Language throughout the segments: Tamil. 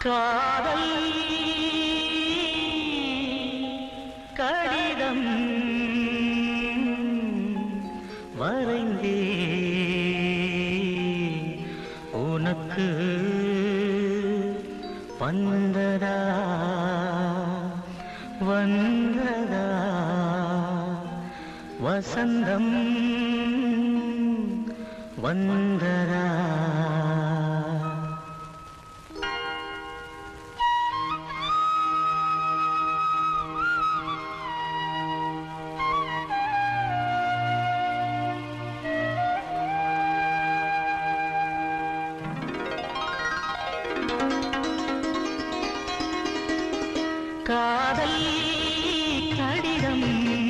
காதல் கடிதம் வரைந்தே உனக்கு வந்ததா வந்ததா வசந்தம் வந்ததா காதல் கடிதம்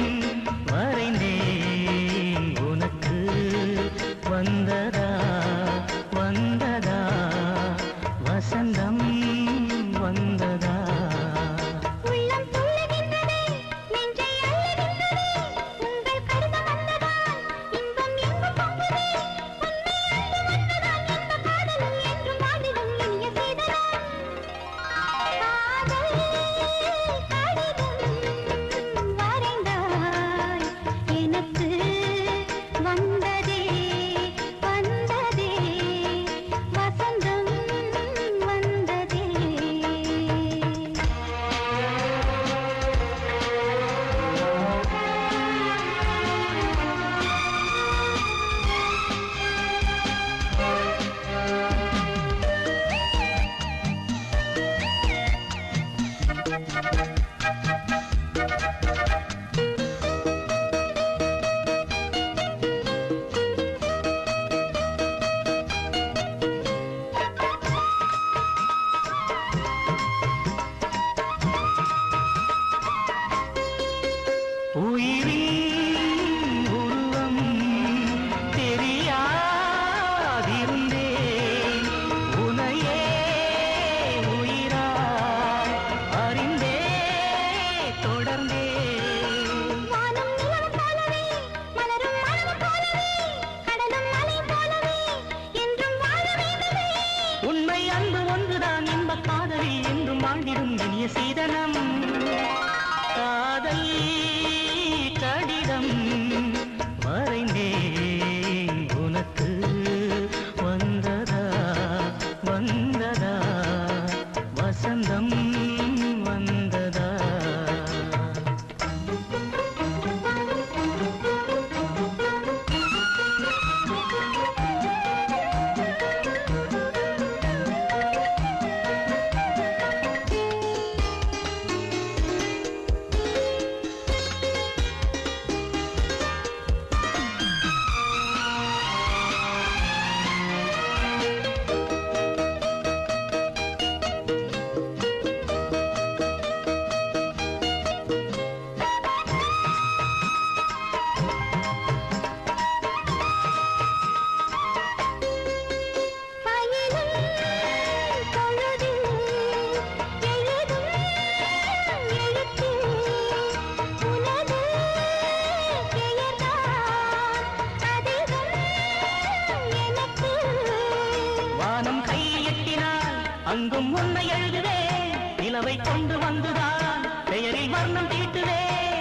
வரைந்தேன் உனக்கு வந்ததா வந்ததா வசந்தம் வந்ததா உள்ளம் துள்ளுகின்றதே நெஞ்சை அள்ளுகின்றதே உங்கள் கடிதம் வந்ததால் இன்பம் எங்கும் பொங்குதே உன்னை அன்பு வந்ததால் இந்த காதலும் என்றும் வாழ்ந்திடும் இனிய செய்ததால் காதல் கடிதம் வரைந்தாய் எனக்கு வந்ததே வந்ததே வசந்தம் வந்ததே உயிரின் உருவம் தெரியாதிருந்தேன் உனையே உயிராய் அறிந்தே தொடர்ந்தேன் வானம் நிலவு போலவே மலரும் மலவு போலவே கடலும் மலை போலவே என்றும் வாழ வேண்டுமே உண்மை அன்பு ஒன்றுதான் இன்ப காதலி என்றும் வாழ்ந்திடும் இனிய சீதனம் காதல் கடிதம் வரைந்தேன் உனக்கு வந்ததா வந்ததா வசந்தம் வந்ததா பயிலும் பொழுதில் எழுதும் எழுத்தில் உனது பெயர்தான் அதிகம் எனக்கு வானம் கை எட்டினால் அங்கும் உன்னை எழுதுவேன் நிலவை கொண்டு வந்துதான் பெயரில் வர்ணம் தீட்டுவேன்